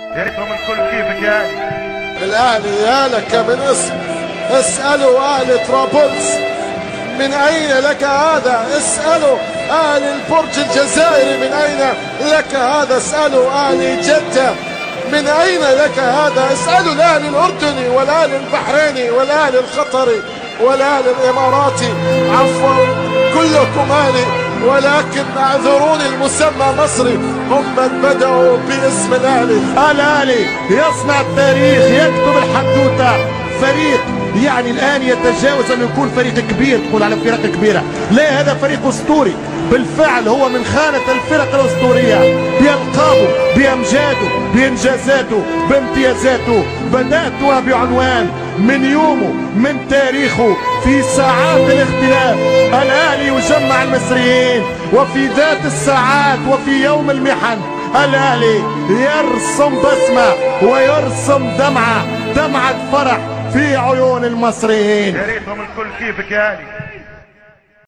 يا ريتهم الكل كيفك يا علي الأهلي يا لك من اسم اسألوا أهل طرابلس من أين لك هذا اسألوا أهل البرج الجزائري من أين لك هذا اسألوا أهل جدة من أين لك هذا اسألوا الأهل الأردني والأهل البحريني والأهل القطري والأهل الإماراتي عفوا كلكم أهلي ولكن اعذروني المسمى مصري هم من بدأوا باسم الأهلي الاهلي يصنع التاريخ يكتب الحدوته فريق يعني الان يتجاوز ان يكون فريق كبير تقول على فرق كبيره لا هذا فريق اسطوري بالفعل هو من خانه الفرق الاسطوريه بألقابه بامجاده بانجازاته بامتيازاته بداتها بعنوان من يومه من تاريخه في ساعات الاختلاف الاهلي يجمع المصريين وفي ذات الساعات وفي يوم المحن الاهلي يرسم بسمه ويرسم دمعه دمعه فرح في عيون المصريين يا ريتهم الكل كيفك يا علي